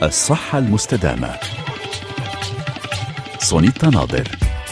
الصحة المستدامة سونيتا ناظر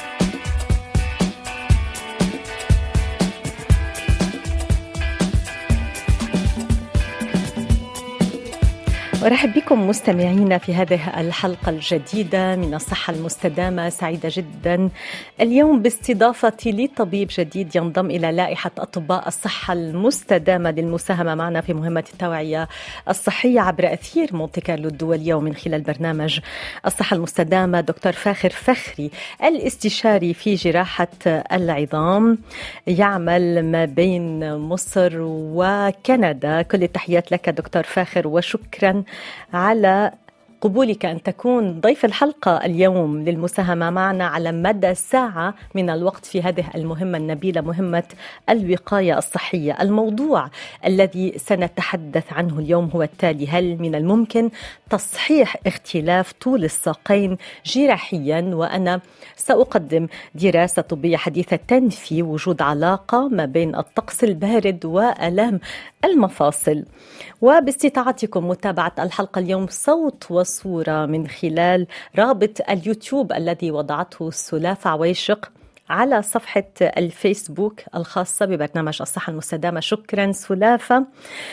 ارحب بكم مستمعينا في هذه الحلقه الجديده من الصحه المستدامه سعيده جدا اليوم باستضافتي لطبيب جديد ينضم الى لائحه اطباء الصحه المستدامه للمساهمه معنا في مهمه التوعيه الصحيه عبر اثير مونتي كارلو الدوليه ومن خلال برنامج الصحه المستدامه دكتور فاخر فخري الاستشاري في جراحه العظام يعمل ما بين مصر وكندا كل التحيات لك دكتور فاخر وشكرا على قبولك أن تكون ضيف الحلقة اليوم للمساهمة معنا على مدى ساعة من الوقت في هذه المهمة النبيلة مهمة الوقاية الصحية الموضوع الذي سنتحدث عنه اليوم هو التالي هل من الممكن تصحيح اختلاف طول الساقين جراحيا وأنا سأقدم دراسة طبية حديثة تنفي وجود علاقة ما بين الطقس البارد وآلام المفاصل وباستطاعتكم متابعة الحلقة اليوم صوت وصورة من خلال رابط اليوتيوب الذي وضعته سلافة عويشق على صفحة الفيسبوك الخاصة ببرنامج الصحة المستدامة شكرا سلافة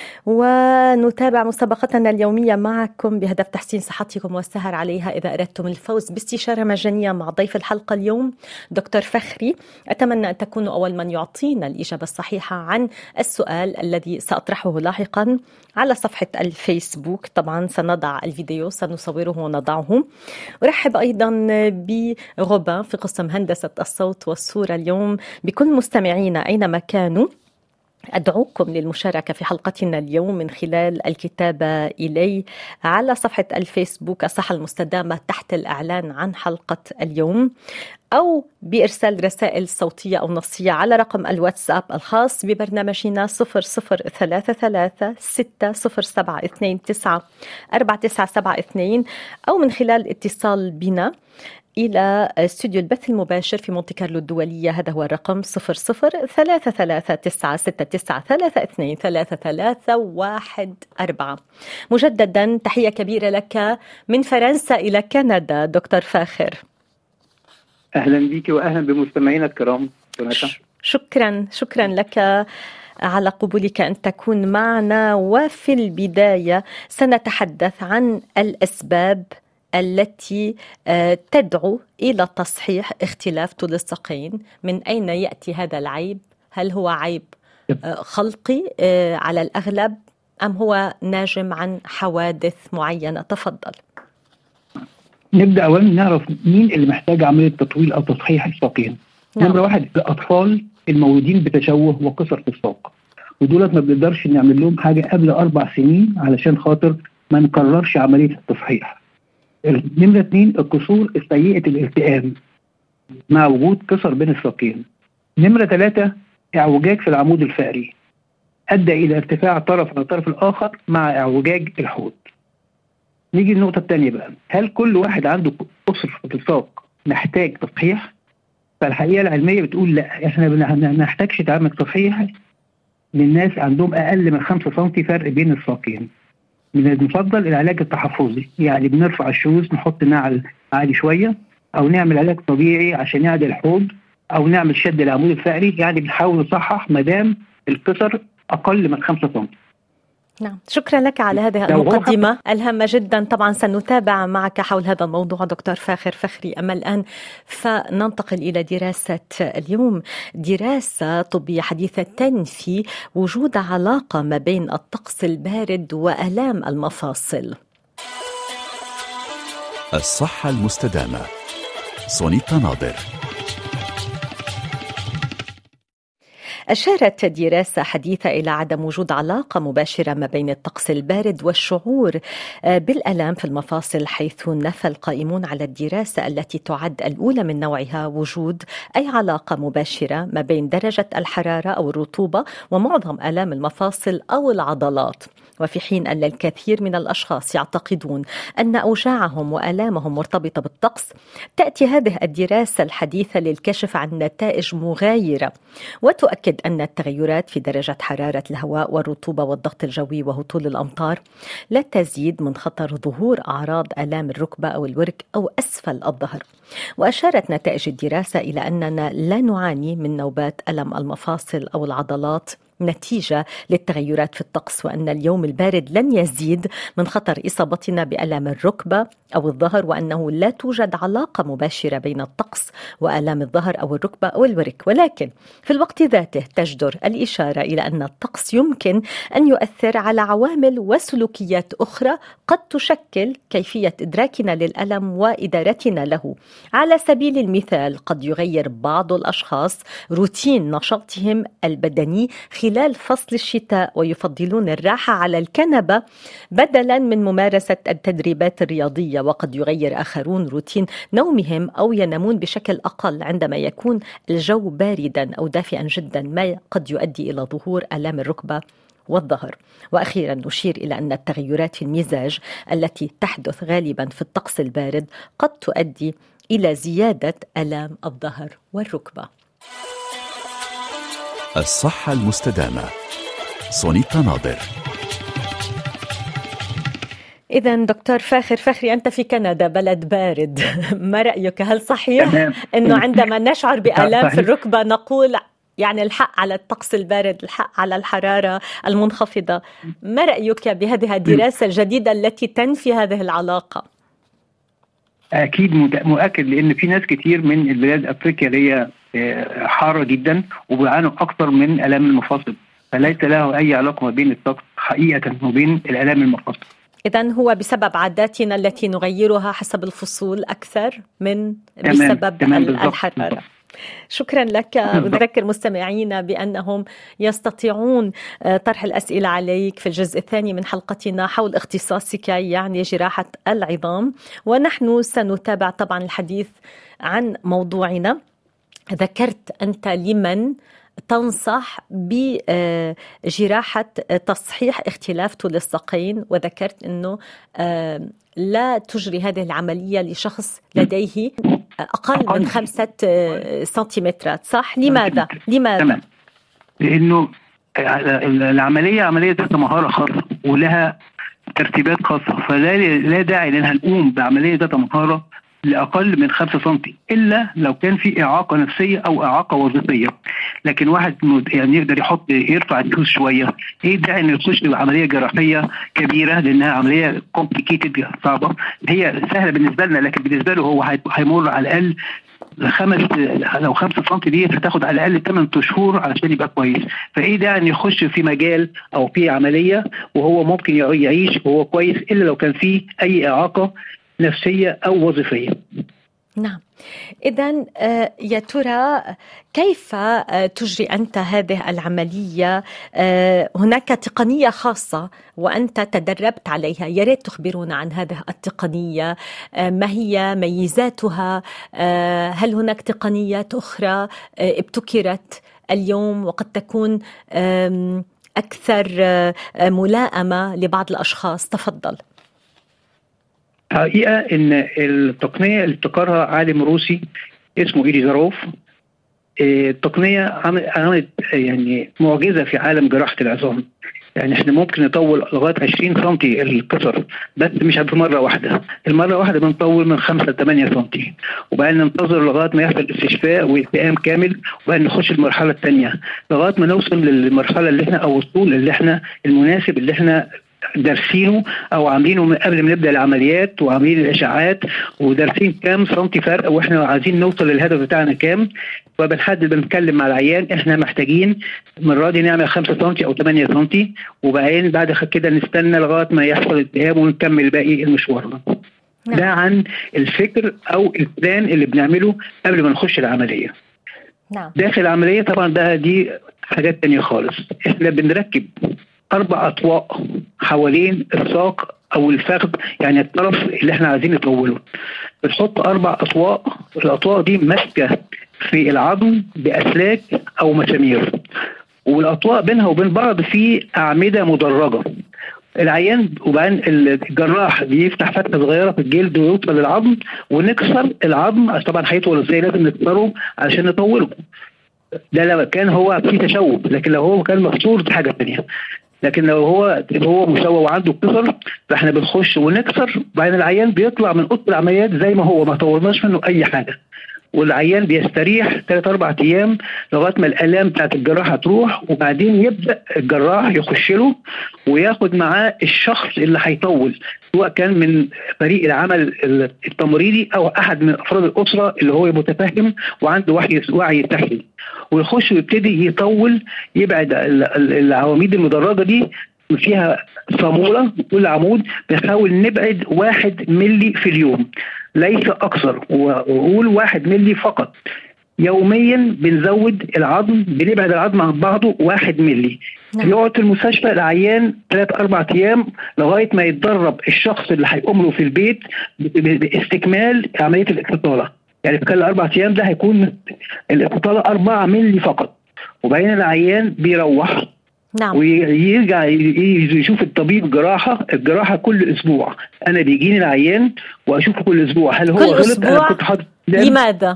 ونتابع مسابقتنا اليومية معكم بهدف تحسين صحتكم والسهر عليها إذا أردتم الفوز باستشارة مجانية مع ضيف الحلقة اليوم دكتور فخري أتمنى أن تكونوا أول من يعطينا الإجابة الصحيحة عن السؤال الذي سأطرحه لاحقا على صفحة الفيسبوك طبعا سنضع الفيديو سنصوره ونضعه أرحب أيضا بغوبان في قسم هندسة الصوت والصورة اليوم بكل مستمعينا أينما كانوا أدعوكم للمشاركة في حلقتنا اليوم من خلال الكتابة إلي على صفحة الفيسبوك الصحة المستدامة تحت الإعلان عن حلقة اليوم أو بإرسال رسائل صوتية أو نصية على رقم الواتساب الخاص ببرنامجنا 0033 60729 4972 أو من خلال اتصال بنا إلى استوديو البث المباشر في مونتي كارلو الدولية هذا هو الرقم 003396932314 مجددا تحية كبيرة لك من فرنسا إلى كندا دكتور فاخر أهلا بك وأهلا بمستمعينا الكرام شكرا شكرا لك على قبولك ان تكون معنا وفي البدايه سنتحدث عن الاسباب التي تدعو الى تصحيح اختلاف طول الساقين من اين ياتي هذا العيب هل هو عيب خلقي على الاغلب ام هو ناجم عن حوادث معينه تفضل نبدا اولا نعرف مين اللي محتاج عمليه تطويل او تصحيح الساقين نعم. نمره واحد الاطفال المولودين بتشوه وقصر في الساق ودولت ما بنقدرش نعمل لهم حاجه قبل اربع سنين علشان خاطر ما نكررش عمليه التصحيح نمرة اثنين الكسور السيئة الالتئام مع وجود كسر بين الساقين نمرة ثلاثة اعوجاج في العمود الفقري أدى إلى ارتفاع طرف على الطرف الآخر مع اعوجاج الحوض نيجي للنقطة الثانية بقى هل كل واحد عنده قصر في الساق محتاج تصحيح؟ فالحقيقة العلمية بتقول لا احنا ما نحتاجش تعمل تصحيح للناس عندهم أقل من 5 سم فرق بين الساقين من المفضل العلاج التحفظي يعني بنرفع الشوز نحط نعل عالي شويه او نعمل علاج طبيعي عشان يعدل الحوض او نعمل شد العمود الفقري يعني بنحاول نصحح ما دام الكسر اقل من 5 سم نعم شكرا لك على هذه المقدمة الهامة جدا طبعا سنتابع معك حول هذا الموضوع دكتور فاخر فخري أما الآن فننتقل إلى دراسة اليوم دراسة طبية حديثة تنفي وجود علاقة ما بين الطقس البارد وآلام المفاصل الصحة المستدامة سونيتا ناظر أشارت دراسة حديثة إلى عدم وجود علاقة مباشرة ما بين الطقس البارد والشعور بالألام في المفاصل حيث نفى القائمون على الدراسة التي تعد الأولى من نوعها وجود أي علاقة مباشرة ما بين درجة الحرارة أو الرطوبة ومعظم آلام المفاصل أو العضلات وفي حين أن الكثير من الأشخاص يعتقدون أن أوجاعهم وآلامهم مرتبطة بالطقس تأتي هذه الدراسة الحديثة للكشف عن نتائج مغايرة وتؤكد أن التغيرات في درجة حرارة الهواء والرطوبة والضغط الجوي وهطول الأمطار لا تزيد من خطر ظهور أعراض آلام الركبة أو الورك أو أسفل الظهر وأشارت نتائج الدراسة إلى أننا لا نعاني من نوبات ألم المفاصل أو العضلات نتيجة للتغيرات في الطقس وأن اليوم البارد لن يزيد من خطر إصابتنا بألام الركبة أو الظهر وأنه لا توجد علاقة مباشرة بين الطقس وآلام الظهر أو الركبة أو الورك ولكن في الوقت ذاته تجدر الإشارة إلى أن الطقس يمكن أن يؤثر على عوامل وسلوكيات أخرى قد تشكل كيفية إدراكنا للألم وإدارتنا له على سبيل المثال قد يغير بعض الأشخاص روتين نشاطهم البدني خلال فصل الشتاء ويفضلون الراحة على الكنبة بدلا من ممارسة التدريبات الرياضية وقد يغير آخرون روتين نومهم أو ينامون بشكل أقل عندما يكون الجو باردا أو دافئا جدا ما قد يؤدي إلى ظهور آلام الركبة والظهر واخيرا نشير الى ان التغيرات في المزاج التي تحدث غالبا في الطقس البارد قد تؤدي الى زياده الام الظهر والركبه الصحة المستدامة سونيتا ناظر إذا دكتور فاخر فخري أنت في كندا بلد بارد ما رأيك هل صحيح أنه عندما نشعر بآلام في الركبة نقول يعني الحق على الطقس البارد الحق على الحرارة المنخفضة ما رأيك بهذه الدراسة الجديدة التي تنفي هذه العلاقة اكيد مؤكد لان في ناس كتير من البلاد افريقيا اللي هي آه، حاره جدا وبيعانوا اكثر من الام المفاصل فليس له اي علاقه ما بين الطقس حقيقه وبين الالام المفاصل إذا هو بسبب عاداتنا التي نغيرها حسب الفصول أكثر من بسبب تمام الحرارة شكرا لك أذكر مستمعينا بأنهم يستطيعون آه، طرح الأسئلة عليك في الجزء الثاني من حلقتنا حول اختصاصك يعني جراحة العظام ونحن سنتابع طبعا الحديث عن موضوعنا ذكرت أنت لمن تنصح بجراحة تصحيح اختلاف طول الساقين وذكرت أنه آه، لا تجري هذه العملية لشخص لديه أقل من خمسة آه، سنتيمترات صح؟ لماذا؟ لماذا؟ تمام لأنه العملية عملية ذات مهارة خاصة ولها ترتيبات خاصة فلا لا داعي لأنها نقوم بعملية ذات مهارة لاقل من 5 سم الا لو كان في اعاقه نفسيه او اعاقه وظيفيه لكن واحد يعني يقدر يحط يرفع الدوس شويه ايه الداعي انه يخش بعمليه جراحيه كبيره لانها عمليه كومبليكيتد صعبه هي سهله بالنسبه لنا لكن بالنسبه له هو هيمر على الاقل خمس لو 5 سم دي هتاخد على الاقل 8 شهور علشان يبقى كويس فايه ده ان يخش في مجال او في عمليه وهو ممكن يعيش وهو كويس الا لو كان فيه اي اعاقه نفسيه او وظيفيه. نعم. إذا آه، يا ترى كيف آه، تجري أنت هذه العملية؟ آه، هناك تقنية خاصة وأنت تدربت عليها، يا ريت تخبرونا عن هذه التقنية، ما هي ميزاتها؟ هل هناك تقنيات أخرى ابتكرت اليوم وقد تكون أكثر ملائمة لبعض الأشخاص؟ تفضل. حقيقه ان التقنيه اللي ابتكرها عالم روسي اسمه إيليزاروف آه، التقنيه عملت يعني معجزه في عالم جراحه العظام يعني احنا ممكن نطول لغايه 20 سم القصر بس مش في مره واحده، المره واحده بنطول من 5 ل 8 سم وبعدين ننتظر لغايه ما يحصل استشفاء والتئام كامل وبعدين نخش المرحله الثانيه لغايه ما نوصل للمرحله اللي احنا او الطول اللي احنا المناسب اللي احنا دارسينه او عاملينه من قبل ما نبدا العمليات وعاملين الاشعاعات ودارسين كام سنتي فرق واحنا عايزين نوصل للهدف بتاعنا كام فبنحدد بنتكلم مع العيان احنا محتاجين المره دي نعمل 5 سم او 8 سم وبعدين بعد كده نستنى لغايه ما يحصل التهاب ونكمل باقي المشوار نعم. ده عن الفكر او البلان اللي بنعمله قبل ما نخش العمليه نعم. داخل العمليه طبعا ده دي حاجات تانية خالص احنا بنركب اربع اطواق حوالين الساق او الفخذ يعني الطرف اللي احنا عايزين نطوله بنحط اربع اطواق الاطواق دي ماسكه في العظم باسلاك او مسامير والاطواق بينها وبين بعض في اعمده مدرجه العيان وبعدين الجراح بيفتح فتحه صغيره في الجلد ويوصل للعظم ونكسر العظم طبعا هيطول ازاي لازم نكسره عشان نطوله ده لما كان هو في تشوه لكن لو هو كان مكسور دي حاجه ثانيه لكن لو هو هو مشوه وعنده كسر فاحنا بنخش ونكسر وبعدين العيان بيطلع من اوضه العمليات زي ما هو ما طورناش منه اي حاجه والعيان بيستريح ثلاث اربع ايام لغايه ما الالام بتاعت الجراحه تروح وبعدين يبدا الجراح يخش له وياخد معاه الشخص اللي هيطول سواء كان من فريق العمل التمريضي او احد من افراد الاسره اللي هو متفهم وعنده وعي وعي صحي ويخش ويبتدي يطول يبعد العواميد المدرجه دي فيها صامولة كل عمود بنحاول نبعد واحد ملي في اليوم ليس أكثر وأقول واحد ملي فقط يوميا بنزود العظم بنبعد العظم عن بعضه واحد ملي نعم. يقعد في المستشفى العيان ثلاث اربع ايام لغايه ما يتدرب الشخص اللي هيقوم له في البيت باستكمال عمليه الاستطاله يعني في خلال اربع ايام ده هيكون الاستطاله 4 ملي فقط وبعدين العيان بيروح نعم ويرجع يشوف الطبيب جراحه الجراحه كل اسبوع انا بيجيني العيان واشوفه كل اسبوع هل هو كل غلط أسبوع انا كنت حاطط لماذا؟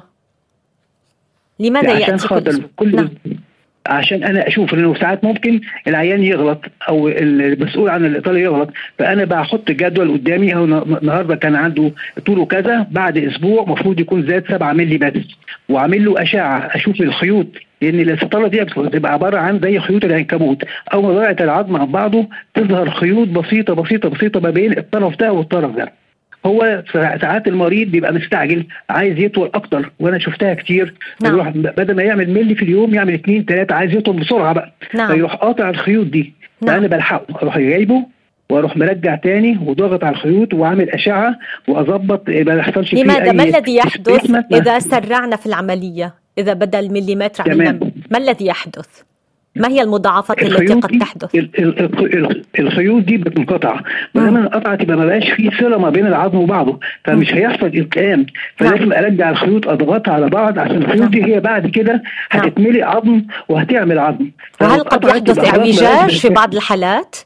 لماذا ياتي عشان خاطر كل نعم. عشان انا اشوف لانه ساعات ممكن العيان يغلط او المسؤول عن الاطاله يغلط فانا بحط جدول قدامي هو النهارده كان عنده طوله كذا بعد اسبوع المفروض يكون زاد 7 مللي بس وعامل له اشعه اشوف الخيوط لان الاستطاله دي بتبقى عباره عن زي خيوط العنكبوت اول ما ضاعت العظم عن بعضه تظهر خيوط بسيطه بسيطه بسيطه ما بين الطرف ده والطرف ده هو ساعات المريض بيبقى مستعجل عايز يطول اكتر وانا شفتها كتير نعم. يروح بدل ما يعمل ملي في اليوم يعمل اثنين ثلاثه عايز يطول بسرعه بقى نعم. فيروح قاطع الخيوط دي نعم. فانا بلحقه اروح جايبه واروح مرجع تاني وضغط على الخيوط وعامل اشعه واظبط ما يحصلش فيه لماذا ما الذي يحدث اذا سرعنا في العمليه اذا بدل مليمتر عملنا ما الذي يحدث ما هي المضاعفات التي قد تحدث؟ الخيوط دي بتنقطع ما دام انقطعت يبقى ما بقاش في صله ما بين العظم وبعضه فمش هيحصل التئام فلازم نعم. ارجع الخيوط اضغطها على بعض عشان الخيوط دي هي بعد كده نعم. هتتملي عظم وهتعمل عظم وهل قد يحدث اعوجاج في بعض الحالات؟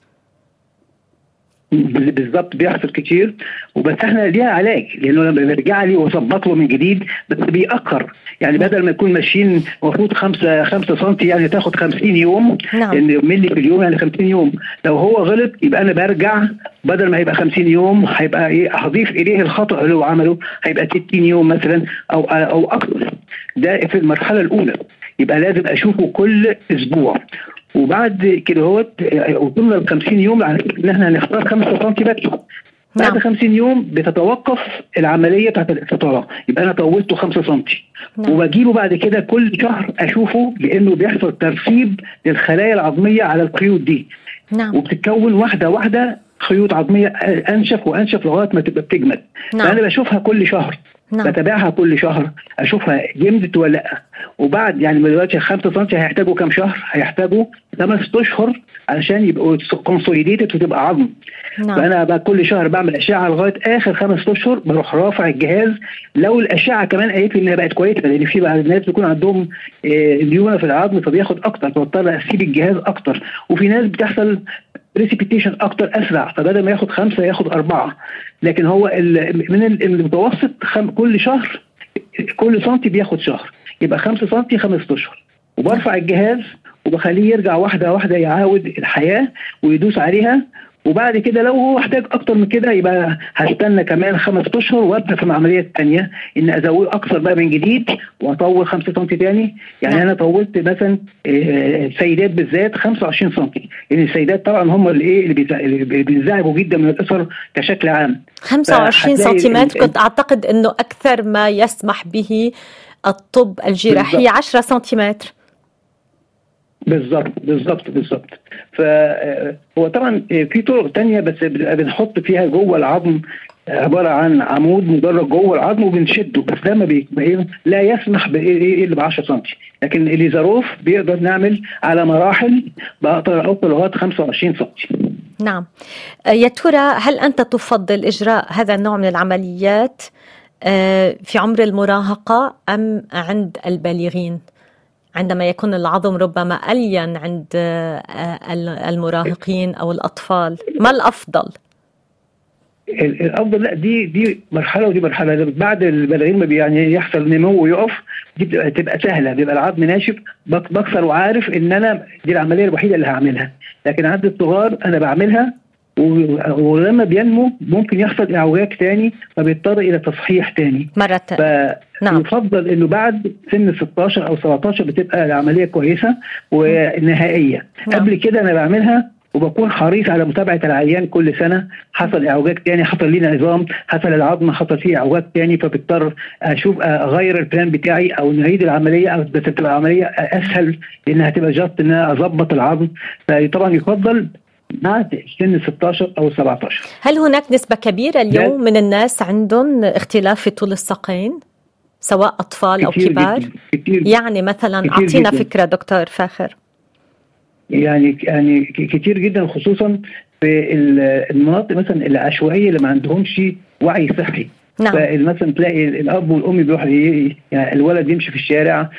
بالظبط بيحصل كتير وبس احنا ليها علاج لانه لما بيرجع لي واظبط له من جديد بس بيأخر يعني بدل ما يكون ماشيين المفروض 5 5 سم يعني تاخد 50 يوم نعم ملي في اليوم يعني 50 يوم لو هو غلط يبقى انا برجع بدل ما يبقى 50 يوم هيبقى ايه هضيف اليه الخطا اللي هو عمله هيبقى 60 يوم مثلا او او اكثر ده في المرحله الاولى يبقى لازم اشوفه كل اسبوع وبعد كده هو وصلنا ل 50 يوم على ان احنا هنختار 5 سم بس بعد نعم. 50 يوم بتتوقف العمليه بتاعت الاستطاله يبقى انا طولته 5 سم نعم. وبجيبه بعد كده كل شهر اشوفه لانه بيحصل ترسيب للخلايا العظميه على القيود دي نعم. وبتتكون واحده واحده خيوط عظميه انشف وانشف لغايه ما تبقى بتجمد نعم. فانا بشوفها كل شهر نعم. بتابعها كل شهر اشوفها جمدت ولا لا وبعد يعني دلوقتي 5 سم هيحتاجوا كام شهر؟ هيحتاجوا خمس اشهر علشان يبقوا كونسوليديتد وتبقى عظم نعم. فانا بقى كل شهر بعمل اشعه لغايه اخر خمس اشهر بروح رافع الجهاز لو الاشعه كمان قالت لي انها بقت كويسه لان في بعض الناس بيكون عندهم ليونه آه، في العظم فبياخد اكتر فبضطر اسيب الجهاز اكتر وفي ناس بتحصل بريسيبيتيشن اكتر اسرع فبدل ما ياخد خمسه ياخد اربعه لكن هو من المتوسط كل شهر كل سنتي بياخد شهر يبقى 5 سنتي خمس اشهر وبرفع الجهاز وبخليه يرجع واحده واحده يعاود الحياه ويدوس عليها وبعد كده لو هو احتاج اكتر من كده يبقى هستنى كمان خمس اشهر وابدا في العمليه الثانيه ان ازود اكثر بقى من جديد واطول 5 سم تاني يعني نعم. انا طولت مثلا السيدات آه، بالذات 25 سم لان السيدات طبعا هم اللي ايه اللي بينزعجوا جدا من الاسر كشكل عام 25 سنتيمتر كنت اعتقد انه اكثر ما يسمح به الطب الجراحي 10 سنتيمتر بالظبط بالظبط بالظبط فهو طبعا في طرق تانية بس بنحط فيها جوه العظم عباره عن عمود مدرج جوه العظم وبنشده بس ده ما بي... لا يسمح بايه اللي ب 10 سم لكن اليزاروف بيقدر نعمل على مراحل بقدر احط لغايه 25 سم نعم يا ترى هل انت تفضل اجراء هذا النوع من العمليات آه، في عمر المراهقه ام عند البالغين؟ عندما يكون العظم ربما ألين عند المراهقين أو الأطفال ما الأفضل؟ الافضل لا دي دي مرحله ودي مرحله بعد البلاغين ما يعني يحصل نمو ويقف دي بتبقى سهله بيبقى العظم ناشف بكسر وعارف ان انا دي العمليه الوحيده اللي هعملها لكن عند الصغار انا بعملها ولما بينمو ممكن يحصل اعوجاج تاني فبيضطر الى تصحيح تاني مرة نعم يفضل انه بعد سن 16 او 17 بتبقى العمليه كويسه ونهائيه نعم. قبل كده انا بعملها وبكون حريص على متابعه العيان كل سنه حصل اعوجاج تاني حصل لينا عظام حصل العظم حصل فيه اعوجاج تاني فبضطر اشوف اغير البلان بتاعي او نعيد العمليه او بس تبقى العمليه اسهل لانها تبقى جاست ان انا اظبط العظم فطبعا يفضل بعد سن 16 او 17 هل هناك نسبه كبيره اليوم من الناس عندهم اختلاف في طول الساقين سواء اطفال او كبار جداً. كتير يعني مثلا كتير اعطينا جداً. فكره دكتور فاخر يعني يعني كتير جدا خصوصا في المناطق مثلا العشوائيه اللي ما عندهمش وعي صحي نعم فمثلا تلاقي الاب والام بيروح يعني الولد يمشي في الشارع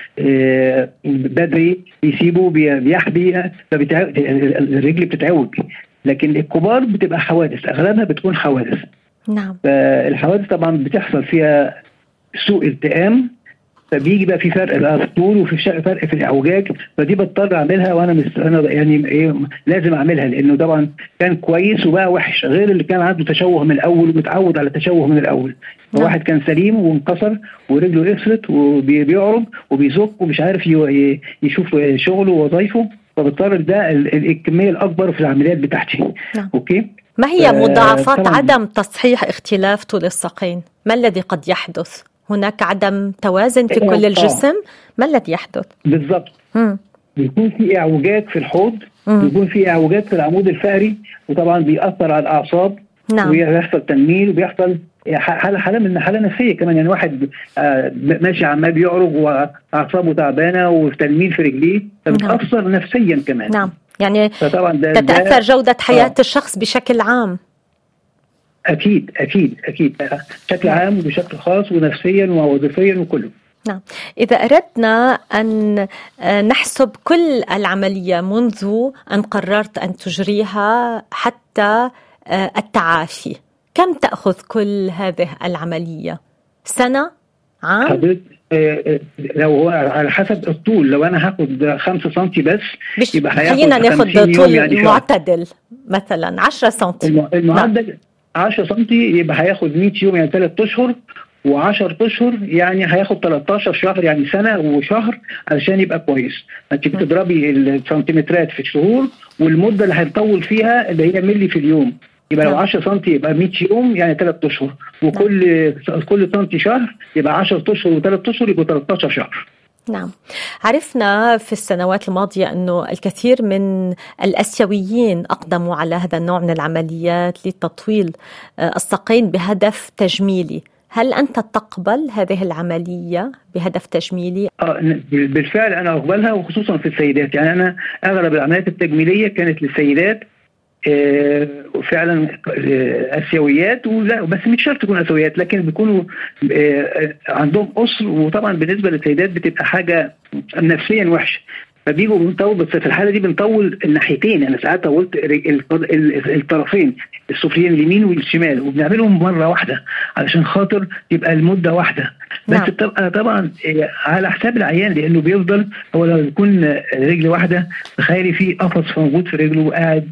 بدري يسيبه بيحبي الرجل بتتعوج لكن الكبار بتبقى حوادث اغلبها بتكون حوادث نعم فالحوادث طبعا بتحصل فيها سوء التئام فبيجي بقى في فرق بقى في الطول وفي فرق في الاعوجاج فدي بضطر اعملها وانا مست... انا يعني ايه لازم اعملها لانه طبعا كان كويس وبقى وحش غير اللي كان عنده تشوه من الاول ومتعود على التشوه من الاول نعم. واحد كان سليم وانكسر ورجله قفلت وبيعرج وبيزك ومش عارف ي... يشوف شغله ووظايفه فبضطر ده الكميه الاكبر في العمليات بتاعتي نعم. اوكي ما هي مضاعفات آه عدم تصحيح اختلاف طول الساقين ما الذي قد يحدث هناك عدم توازن في كل الجسم ما الذي يحدث بالضبط بيكون في اعوجاج في الحوض بيكون في اعوجاج في العمود الفقري وطبعا بيأثر على الاعصاب نعم. ويحصل تنميل وبيحصل حاله حاله من حاله نفسيه كمان يعني واحد آه ماشي عمال بيعرج واعصابه تعبانه وتنميل في رجليه فبتاثر نعم. نفسيا كمان نعم يعني فطبعا ده تتاثر ده جوده حياه آه. الشخص بشكل عام اكيد اكيد اكيد بشكل عام وبشكل خاص ونفسيا ووظيفيا وكله نعم إذا أردنا أن نحسب كل العملية منذ أن قررت أن تجريها حتى التعافي كم تأخذ كل هذه العملية؟ سنة؟ عام؟ حضرتك لو هو على حسب الطول لو انا هاخد 5 سم بس بش يبقى خلينا ناخد طول يعني معتدل مثلا 10 سم المعدل نعم. 10 سم يبقى هياخد 100 يوم يعني 3 اشهر و10 اشهر يعني هياخد 13 شهر يعني سنه وشهر علشان يبقى كويس انت بتضربي السنتيمترات في الشهور والمده اللي هيطول فيها اللي هي ملي في اليوم يبقى لو 10 سم يبقى 100 يوم يعني 3 اشهر وكل كل سم شهر يبقى 10 اشهر و3 اشهر يبقوا 13 شهر نعم عرفنا في السنوات الماضية أنه الكثير من الأسيويين أقدموا على هذا النوع من العمليات لتطويل الساقين بهدف تجميلي هل أنت تقبل هذه العملية بهدف تجميلي؟ آه بالفعل أنا أقبلها وخصوصا في السيدات يعني أنا أغلب العمليات التجميلية كانت للسيدات آه فعلا آه اسيويات ولا بس مش شرط تكون اسيويات لكن بيكونوا آه عندهم اسر وطبعا بالنسبه للسيدات بتبقى حاجه نفسيا وحشه فبيجوا بنطول بس في الحاله دي بنطول الناحيتين انا ساعات طولت الطرفين السفليين اليمين والشمال وبنعملهم مره واحده علشان خاطر تبقى المده واحده بس نعم. بتبقى طبعا على حساب العيان لانه بيفضل هو لو يكون رجل واحده تخيلي في قفص موجود في رجله وقاعد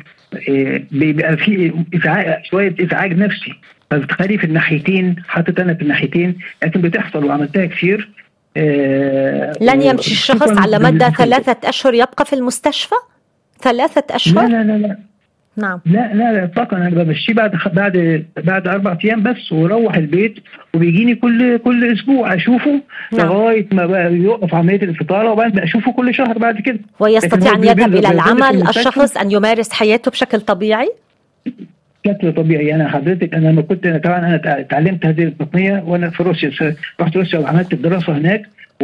بيبقى في ازعاج شويه ازعاج نفسي فبتخلي في الناحيتين حاطط انا في الناحيتين لكن بتحصل وعملتها كتير آه لن يمشي الشخص على مدى ثلاثة أشهر يبقى في المستشفى؟ ثلاثة أشهر؟ لا لا لا لا نعم لا لا لا اطلاقا انا بمشيه بعد بعد بعد اربع ايام بس ويروح البيت وبيجيني كل كل اسبوع اشوفه نعم. لغايه ما بقى يوقف عمليه الاستطاله وبعدين بقى اشوفه كل شهر بعد كده ويستطيع ان يذهب الى العمل الشخص ان يمارس حياته بشكل طبيعي؟ بشكل طبيعي انا حضرتك انا لما كنت أنا طبعا انا اتعلمت هذه التقنيه وانا في روسيا رحت روسيا وعملت الدراسه هناك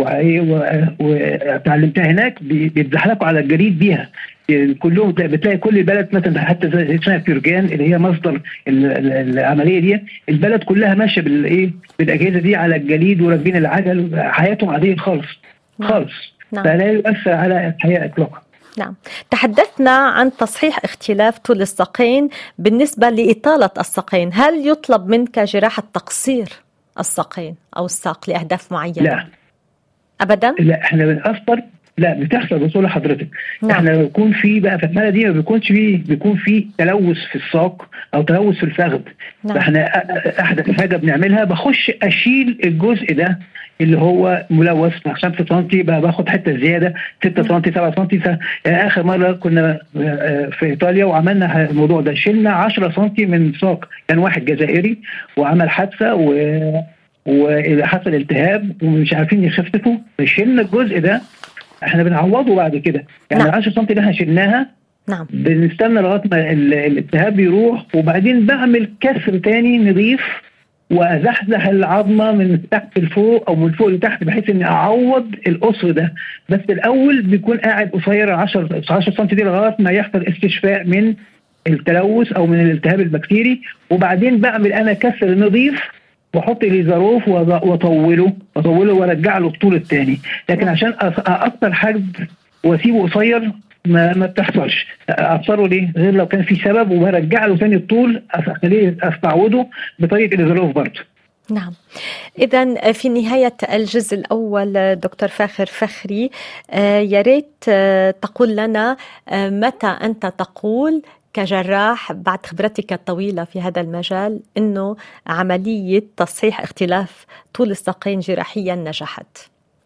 وتعلمتها هناك بيتزحلقوا على الجريد بيها كلهم بتلاقي كل البلد مثلا حتى زي اسمها فيرجان اللي هي مصدر العمليه دي البلد كلها ماشيه بالايه بالاجهزه دي على الجليد وراكبين العجل حياتهم عاديه خالص خالص نعم. فلا يؤثر على الحياه اطلاقا نعم تحدثنا عن تصحيح اختلاف طول الساقين بالنسبة لإطالة الساقين هل يطلب منك جراحة تقصير الساقين أو الساق لأهداف معينة لا أبدا لا احنا بنقصر لا بتحصل بصوره حضرتك نعم. احنا بيكون في بقى في الحاله دي ما بيكونش فيه بيكون في تلوث في الساق او تلوث في الفخذ نعم. فاحنا احدث حاجه بنعملها بخش اشيل الجزء ده اللي هو ملوث 5 سم بقى باخد حته زياده 6 سم 7 سم يعني اخر مره كنا آه، في ايطاليا وعملنا الموضوع ده شلنا 10 سم من ساق كان واحد جزائري وعمل حادثه و وحصل التهاب ومش عارفين يخففوا فشلنا الجزء ده احنا بنعوضه بعد كده يعني نعم. 10 سم اللي احنا شلناها نعم بنستنى لغايه ما الالتهاب يروح وبعدين بعمل كسر تاني نظيف وازحزح العظمه من تحت لفوق او من فوق لتحت بحيث اني اعوض القصر ده بس الاول بيكون قاعد قصير 10 10 سم دي لغايه ما يحصل استشفاء من التلوث او من الالتهاب البكتيري وبعدين بعمل انا كسر نظيف واحط ليزاروف واطوله واطوله وارجع له الطول الثاني لكن عشان اكتر حد واسيبه قصير ما ما بتحصلش اقصره ليه؟ غير لو كان في سبب وبرجع له ثاني الطول اخليه استعوضه بطريقه الازراف برضه. نعم إذا في نهاية الجزء الأول دكتور فاخر فخري آه، يا ريت آه، تقول لنا آه، متى أنت تقول كجراح بعد خبرتك الطويلة في هذا المجال أنه عملية تصحيح اختلاف طول الساقين جراحيا نجحت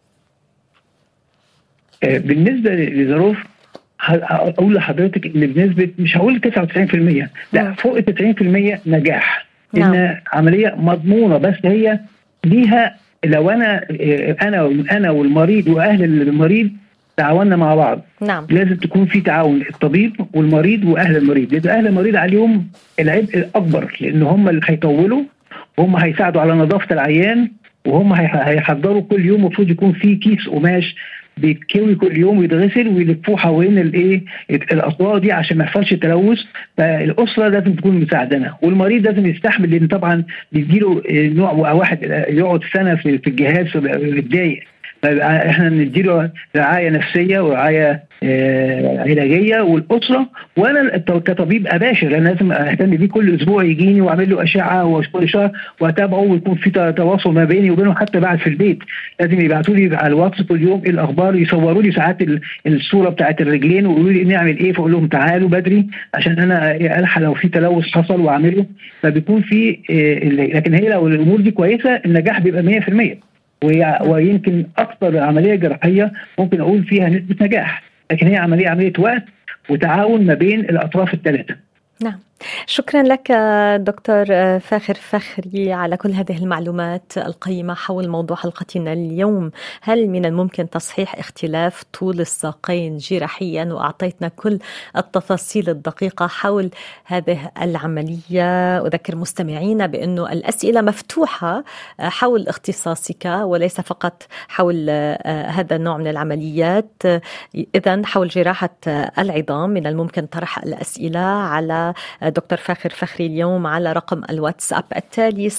بالنسبة لظروف اقول لحضرتك ان بنسبه مش هقول 99% لا نعم. فوق 90% نجاح نعم. ان عمليه مضمونه بس هي ليها لو انا انا انا والمريض واهل المريض تعاوننا مع بعض نعم لازم تكون في تعاون الطبيب والمريض واهل المريض لان اهل المريض عليهم العبء الاكبر لان هم اللي هيطولوا وهم هيساعدوا على نظافه العيان وهم هيحضروا كل يوم المفروض يكون في كيس قماش بيتكوي كل يوم ويتغسل ويلفوه حوالين الايه الاطوار دي عشان ما يحصلش تلوث فالاسره لازم تكون مساعدنا والمريض لازم يستحمل لان طبعا بيجيله نوع واحد يقعد سنه في الجهاز بيتضايق احنا نديله رعايه نفسيه ورعايه آه، علاجيه والاسره وانا كطبيب اباشر لان لازم اهتم بيه كل اسبوع يجيني واعمل له اشعه كل شهر واتابعه ويكون في تواصل ما بيني وبينه حتى بعد في البيت لازم يبعتوا لي على الواتس كل يوم ايه الاخبار يصوروا لي ساعات الصوره بتاعت الرجلين ويقولوا لي نعمل ايه فاقول لهم تعالوا بدري عشان انا الحق لو في تلوث حصل واعمله فبيكون في آه، لكن هي لو الامور دي كويسه النجاح بيبقى 100% ويمكن اكثر عمليه جراحيه ممكن اقول فيها نسبه نجاح لكن هي عمليه عمليه وقت وتعاون ما بين الاطراف الثلاثه نعم شكرا لك دكتور فاخر فخري على كل هذه المعلومات القيمة حول موضوع حلقتنا اليوم هل من الممكن تصحيح اختلاف طول الساقين جراحيا وأعطيتنا كل التفاصيل الدقيقة حول هذه العملية أذكر مستمعينا بأنه الأسئلة مفتوحة حول اختصاصك وليس فقط حول هذا النوع من العمليات إذا حول جراحة العظام من الممكن طرح الأسئلة على دكتور فاخر فخري اليوم على رقم الواتساب التالي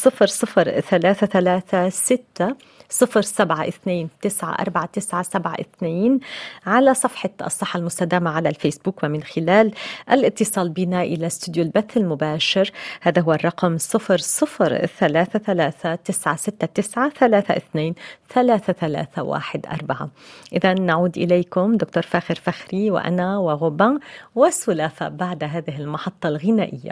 00336 صفر سبعة اثنين تسعة أربعة تسعة سبعة اثنين على صفحة الصحة المستدامة على الفيسبوك ومن خلال الاتصال بنا إلى استوديو البث المباشر هذا هو الرقم صفر صفر ثلاثة ثلاثة تسعة ستة تسعة ثلاثة اثنين ثلاثة ثلاثة واحد أربعة إذا نعود إليكم دكتور فاخر فخري وأنا وغوبان وسلافة بعد هذه المحطة الغنائية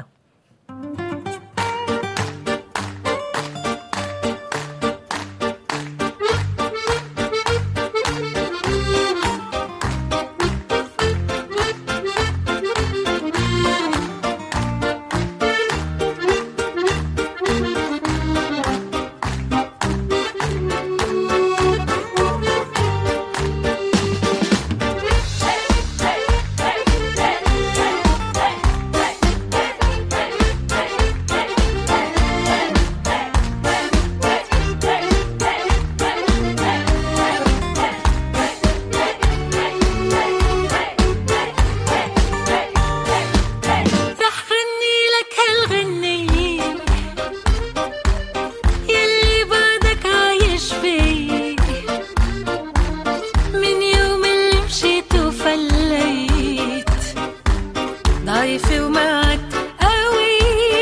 ضعيفة ومعك قوي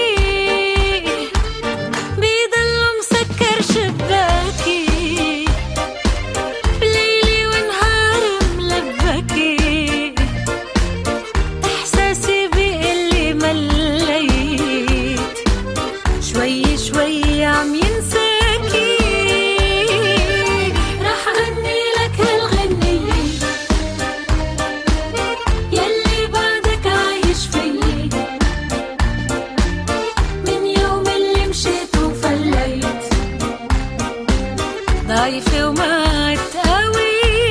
بيضل مسكر شباكي بليلي ونهار ملبكي إحساسي بيقلي مليت شوي شوي عم ينساكي رح غني لك هالغنية يلي بعدك عايش فيي من يوم اللي مشيت وفليت ضعيفة وما قوي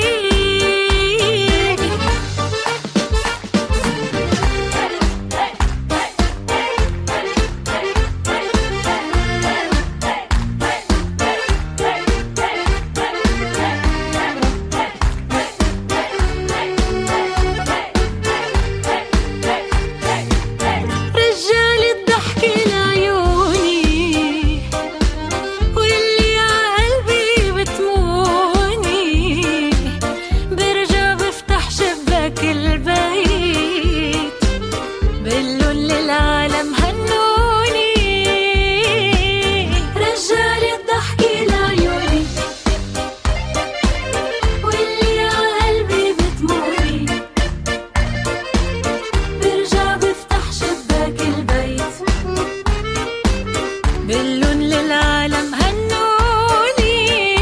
رجال الضحك لعيوني واللي عقلبي بتموني برجع بفتح شباك البيت بقلن للعالم هنوني رجال الضحك لعيوني واللي عقلبي بتموني برجع بفتح شباك البيت بقلن للعالم هنوني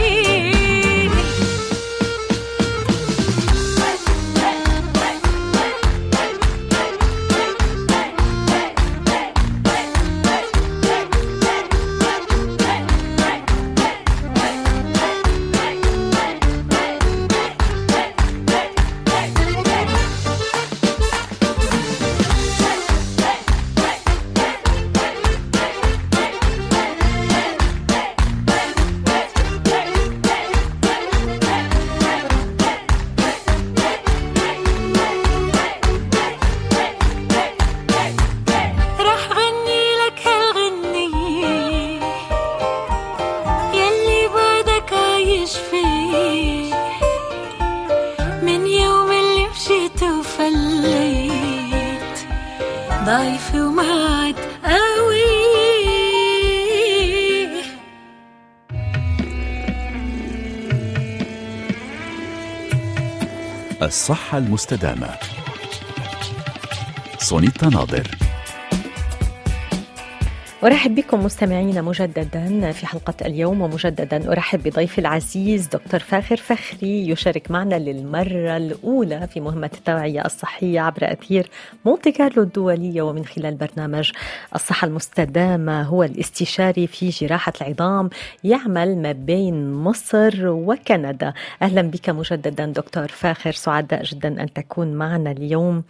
رح غني لك هالغنية يلي بعدك عايش فيه من يوم اللي مشيت وفليت ضعيفة وما عاد قوي الصحة المستدامة سونيتا ناظر أرحب بكم مستمعينا مجددا في حلقة اليوم ومجددا أرحب بضيفي العزيز دكتور فاخر فخري يشارك معنا للمرة الأولى في مهمة التوعية الصحية عبر أثير مونتي كارلو الدولية ومن خلال برنامج الصحة المستدامة هو الاستشاري في جراحة العظام يعمل ما بين مصر وكندا أهلا بك مجددا دكتور فاخر سعداء جدا أن تكون معنا اليوم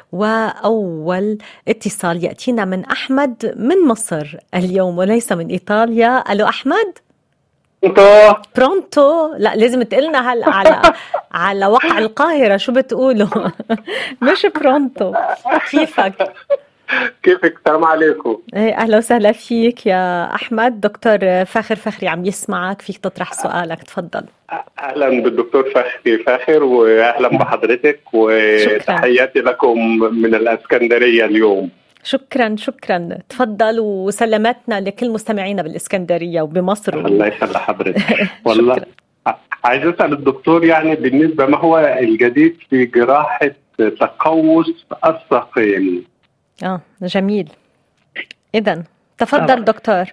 وأول اتصال يأتينا من أحمد من مصر اليوم وليس من إيطاليا ألو أحمد انتو برونتو لا لازم تقلنا هلا على على وقع القاهرة شو بتقولوا مش برونتو كيفك كيفك السلام عليكم إيه، اهلا وسهلا فيك يا احمد دكتور فاخر فخري عم يسمعك فيك تطرح سؤالك تفضل اهلا بالدكتور فخري فاخر واهلا بحضرتك وتحياتي لكم من الاسكندريه اليوم شكرا شكرا تفضل وسلاماتنا لكل مستمعينا بالاسكندريه وبمصر الله يخلي حضرتك والله شكرا. عايز اسال الدكتور يعني بالنسبه ما هو الجديد في جراحه تقوس الساقين اه جميل اذا تفضل طبعا. دكتور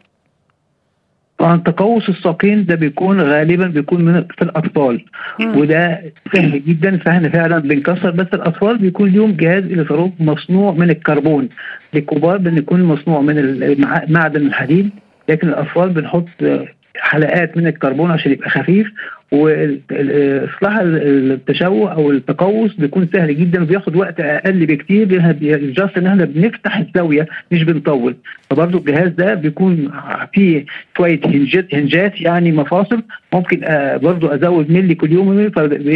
طبعا تقوس الساقين ده بيكون غالبا بيكون من في الاطفال مم. وده سهل جدا فاحنا فعلا بنكسر بس الاطفال بيكون ليهم جهاز الكترون مصنوع من الكربون الكبار بنكون مصنوع من المع- معدن الحديد لكن الاطفال بنحط حلقات من الكربون عشان يبقى خفيف واصلاح التشوه او التقوس بيكون سهل جدا وبياخد وقت اقل بكتير لانها جاست ان احنا بنفتح الزاويه مش بنطول فبرضه الجهاز ده بيكون فيه شويه هنجات هنجات يعني مفاصل ممكن آه برضه ازود ملي كل يوم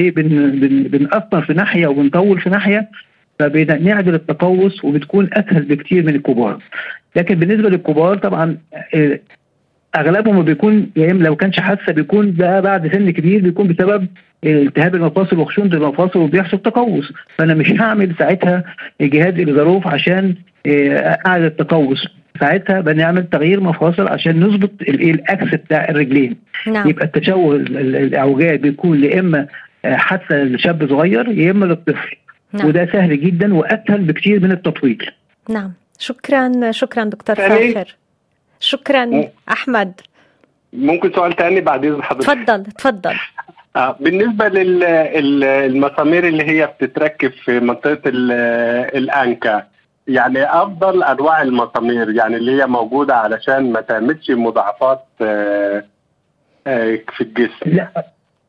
فبنقصر في ناحيه وبنطول في ناحيه فبنعدل التقوس وبتكون اسهل بكتير من الكبار لكن بالنسبه للكبار طبعا آه، اغلبهم بيكون يا اما لو كانش حادثه بيكون ده بعد سن كبير بيكون بسبب التهاب المفاصل وخشونه المفاصل وبيحصل تقوس فانا مش هعمل ساعتها جهاز الغضروف عشان آه، اعمل التقوس ساعتها بنعمل تغيير مفاصل عشان نظبط الايه الاكس بتاع الرجلين نعم يبقى التشوه ال- ال- الاعوجاج بيكون يا اما آه، حادثه لشاب صغير يا اما للطفل نعم وده سهل جدا واسهل بكتير من التطويل نعم شكرا شكرا دكتور ثاني. فاخر شكرا م- احمد ممكن سؤال تاني بعد اذن حضرتك تفضل تفضل آه، بالنسبه للمسامير اللي هي بتتركب في منطقه ال- الانكا يعني افضل انواع المسامير يعني اللي هي موجوده علشان ما تعملش مضاعفات آه، آه، في الجسم لا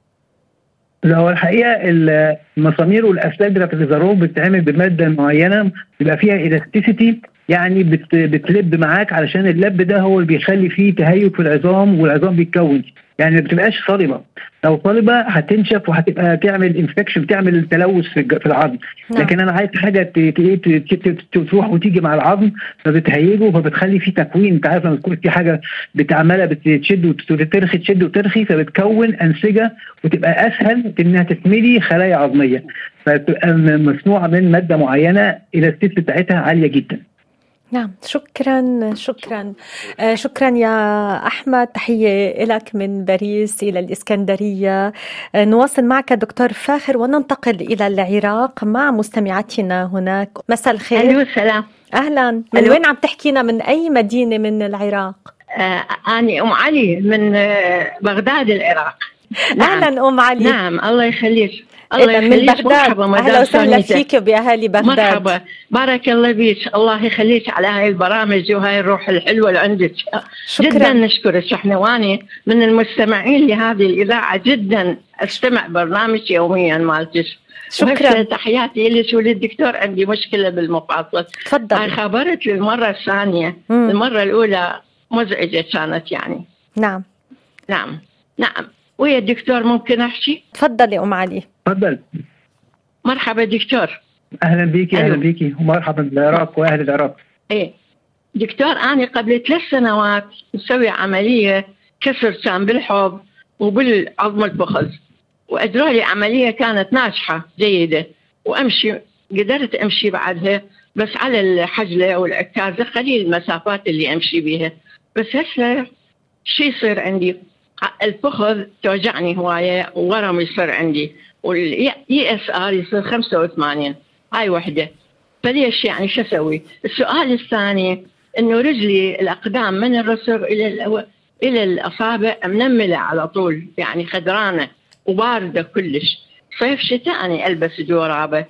لا هو الحقيقه المسامير والاسلاك بتاعت الغضروف بتتعمل بماده معينه بيبقى فيها الاستيسيتي يعني بت بتلب معاك علشان اللب ده هو اللي بيخلي فيه تهيج في العظام والعظام بيتكون يعني ما بتبقاش صلبه لو صلبه هتنشف وهتبقى تعمل انفكشن تعمل تلوث في الج- في العظم نعم. لكن انا عايز حاجه ت- ت- ت- ت- ت- تروح وتيجي مع العظم فبتهيجه فبتخلي فيه تكوين انت عارف لما تكون في حاجه بتعملها بتشد وت- وترخي تشد وترخي فبتكون انسجه وتبقى اسهل انها تتملي خلايا عظميه فتبقى م- مصنوعه من ماده معينه الاستيس بتاعتها عاليه جدا نعم شكرا شكرا آه، شكرا يا احمد تحيه لك من باريس الى الاسكندريه آه، نواصل معك دكتور فاخر وننتقل الى العراق مع مستمعتنا هناك مساء الخير الو السلام اهلا من ألو. وين عم تحكينا من اي مدينه من العراق آه أنا أم علي من آه بغداد العراق نعم. اهلا ام علي نعم الله يخليك الله إذا من يخليك بغداد مرحبا مدام اهلا وسهلا سونيتا. فيك باهالي بغداد مرحبا بارك الله بيك الله يخليك على هاي البرامج وهاي الروح الحلوه اللي عندك جدا شكرا نشكرك احنا واني من المستمعين لهذه الاذاعه جدا استمع برنامج يوميا مالتك شكرا وهسه تحياتي لك وللدكتور عندي مشكله بالمفاصل هاي تفضل خبرت للمره الثانيه مم. المره الاولى مزعجه كانت يعني نعم نعم نعم ويا الدكتور ممكن احكي تفضلي ام علي اتفضل مرحبا دكتور اهلا بيكي اهلا أيوة. بيكي ومرحبا بالعراق واهل العراق ايه دكتور انا قبل ثلاث سنوات مسوي عمليه كسر كان بالحوض وبالعظم الفخذ واجروا لي عمليه كانت ناجحه جيده وامشي قدرت امشي بعدها بس على الحجله والعكازه قليل المسافات اللي امشي بيها بس هسه شو يصير عندي الفخذ توجعني هوايه وورم يصير عندي والاي اس ار يصير 85 هاي وحده فليش يعني شو اسوي؟ السؤال الثاني انه رجلي الاقدام من الرسغ الى الأو- الى الاصابع منمله على طول يعني خدرانه وبارده كلش صيف شتاء انا البس جورابه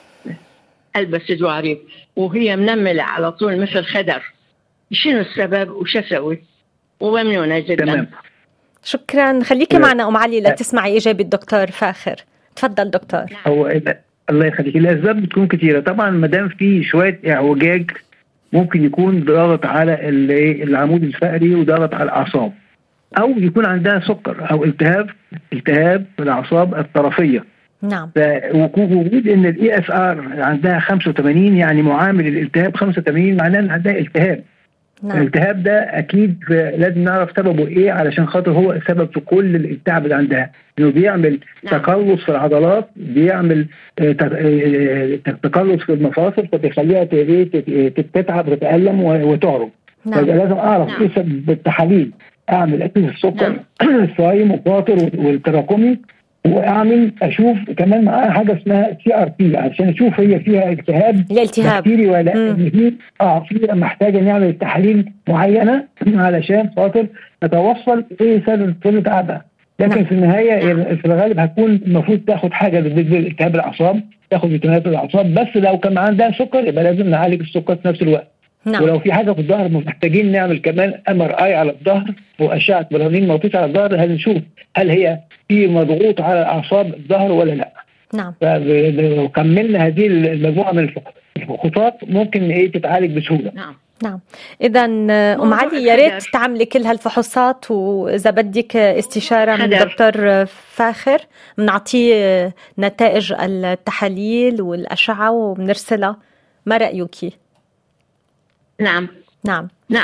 البس جوارب وهي منمله على طول مثل خدر شنو السبب وش اسوي؟ وممنونه جدا تمام شكرا خليكي أه. معنا ام علي لتسمعي اجابه الدكتور فاخر تفضل دكتور هو ال- الله يخليك الاسباب بتكون كتيره طبعا ما دام في شويه اعوجاج ممكن يكون ضاغط على ال- إيه العمود الفقري وضاغط على الاعصاب او يكون عندها سكر او التهاب التهاب في الاعصاب الطرفيه نعم فوجود ان الاي اس ار عندها 85 يعني معامل الالتهاب 85 معناه ان عندها التهاب نعم الالتهاب ده اكيد لازم نعرف سببه ايه علشان خاطر هو السبب في كل التعب اللي عندها انه بيعمل نعم. تقلص في العضلات بيعمل آه، ت- آه، آه، تقلص في المفاصل فبيخليها ت- إيه، تت- تتعب وتتالم و- وتعرج فيبقى نعم لازم اعرف نعم. ايه سبب التحاليل اعمل اكيد السكر نعم. الصايم والقاطر والتراكمي واعمل اشوف كمان معاها حاجه اسمها سي ار بي عشان اشوف هي فيها التهاب الالتهاب بكتيري ولا لا مم. إن في اه في محتاجه نعمل تحاليل معينه علشان خاطر نتوصل ايه سبب كل تعبها لكن نعم. في النهايه في الغالب هتكون المفروض تاخد حاجه ضد التهاب الاعصاب تاخد فيتامينات الاعصاب بس لو كان عندها سكر يبقى لازم نعالج السكر في نفس الوقت نعم ولو في حاجه في الظهر محتاجين نعمل كمان ام ار اي على الظهر واشعه برهانين مغطيس على الظهر هل نشوف هل هي في مضغوط على اعصاب الظهر ولا لا نعم فلو كملنا هذه المجموعه من الخطوات ممكن ايه تتعالج بسهوله نعم نعم اذا ام موضوع علي يا ريت الخدر. تعملي كل هالفحوصات واذا بدك استشاره من خدر. دكتور فاخر بنعطيه نتائج التحاليل والاشعه وبنرسلها ما رايك نعم نعم نعم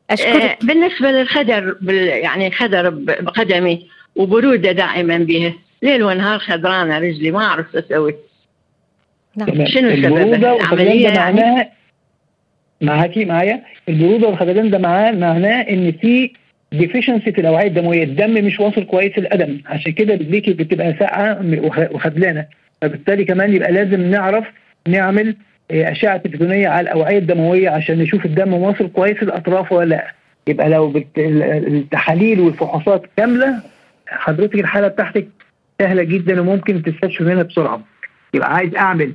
اشكرك آه، بالنسبة للخدر بال يعني خدر ب- بقدمي وبرودة دائما بها ليل ونهار خدرانة رجلي ما أعرف شو أسوي نعم تمام. شنو سببها؟ البروده والخدلان العملية ده يعني؟ معناها معاكي معايا البروده والخدلان ده معاه معناه ان في ديفيشنسي في الاوعيه الدمويه الدم مش واصل كويس القدم عشان كده رجليكي بتبقى ساقعه وخ- وخدلانه فبالتالي كمان يبقى لازم نعرف نعمل آه، اشعه تلفزيونيه على الاوعيه الدمويه عشان نشوف الدم واصل كويس الاطراف ولا لا يبقى لو بت- ال- التحاليل والفحوصات كامله حضرتك الحاله بتاعتك سهله جدا وممكن تستشفي منها بسرعه يبقى عايز اعمل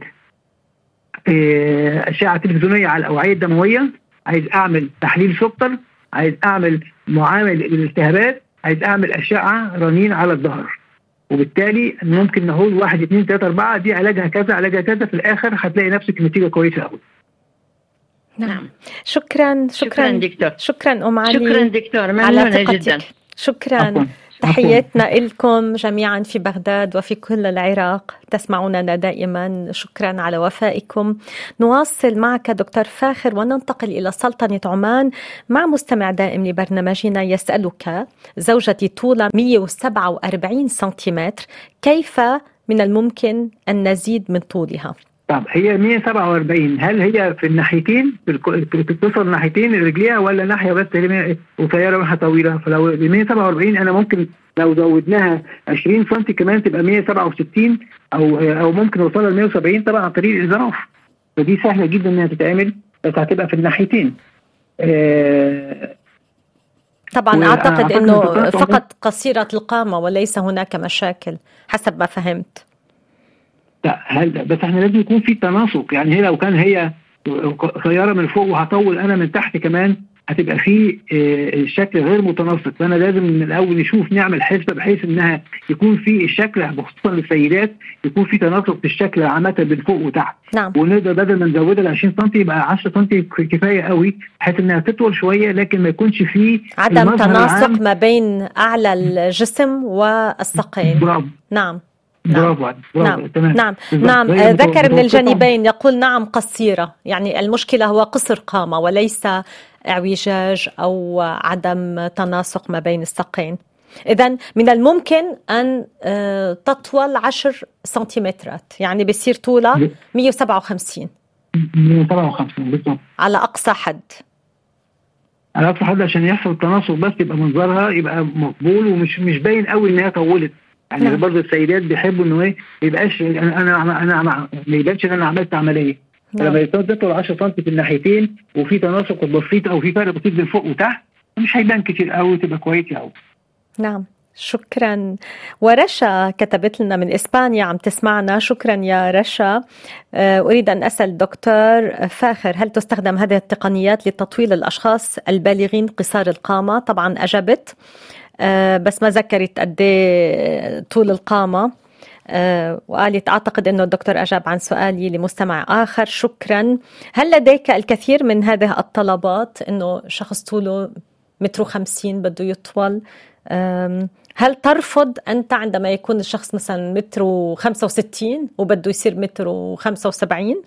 آه، اشعه تلفزيونيه على الاوعيه الدمويه عايز اعمل تحليل سكر عايز اعمل معامل للالتهابات عايز اعمل اشعه رنين على الظهر وبالتالي ممكن نقول واحد اثنين ثلاثه اربعه دي علاجها كذا علاجها كذا في الاخر هتلاقي نفسك النتيجه كويسه قوي نعم شكرا شكرا شكرا دكتور شكرا ام علي شكرا دكتور على ممنونة جدا ثقتك شكرا عفواً. تحياتنا لكم جميعا في بغداد وفي كل العراق تسمعوننا دائما شكرا على وفائكم نواصل معك دكتور فاخر وننتقل إلى سلطنة عمان مع مستمع دائم لبرنامجنا يسألك زوجتي طولها 147 سنتيمتر كيف من الممكن أن نزيد من طولها طب هي 147 هل هي في الناحيتين في الك- بتتصل الناحيتين رجليها ولا ناحيه بس اللي هي قصيره وناحيه طويله فلو ال 147 انا ممكن لو زودناها 20 سم كمان تبقى 167 او او ممكن نوصلها ل 170 طبعا عن طريق الانزراف فدي سهله جدا انها تتعمل بس هتبقى في الناحيتين آه طبعا وأعتقد أعتقد إن أنه الدكتور فقط قصيرة القامة وليس هناك مشاكل حسب ما فهمت لا هل بس احنا لازم يكون في تناسق يعني هي لو كان هي قصيره من فوق وهطول انا من تحت كمان هتبقى في آه، الشكل غير متناسق فانا لازم من الاول نشوف نعمل حسبه بحيث انها يكون في الشكل خصوصا للسيدات يكون في تناسق في الشكل عامه بين فوق وتحت نعم ونقدر بدل ما نزودها ل 20 سم يبقى 10 سم كفايه قوي بحيث انها تطول شويه لكن ما يكونش فيه عدم المظهر تناسق العام. ما بين أعلى الجسم والساقين برافو نعم نعم. برافو عليك، برافو نعم تمام نعم بالظبط. نعم زي آه، ذكر من متوسطة. الجانبين يقول نعم قصيرة يعني المشكلة هو قصر قامة وليس اعوجاج أو عدم تناسق ما بين الساقين إذا من الممكن أن آه، تطول عشر سنتيمترات يعني بصير طولها 157 157 بالظبط على أقصى حد على اقصى حد عشان يحصل تناسق بس يبقى منظرها يبقى مقبول ومش مش باين قوي ان هي طولت يعني نعم. برضه السيدات بيحبوا انه ايه ما يبقاش انا انا انا ما يبانش ان انا عملت عمليه نعم. لما يكون تطول 10 سم في الناحيتين وفي تناسق بسيط او في فرق بسيط بين فوق وتحت مش هيبان كتير قوي تبقى كويسه قوي نعم شكرا ورشا كتبت لنا من اسبانيا عم تسمعنا شكرا يا رشا آه، اريد ان اسال دكتور فاخر هل تستخدم هذه التقنيات لتطويل الاشخاص البالغين قصار القامه طبعا اجبت آه، بس ما ذكرت قد إيه طول القامه آه، وقالت اعتقد انه الدكتور اجاب عن سؤالي لمستمع اخر شكرا هل لديك الكثير من هذه الطلبات انه شخص طوله متر وخمسين بده يطول أم، هل ترفض أنت عندما يكون الشخص مثلا متر وخمسة وستين وبده يصير متر وخمسة وسبعين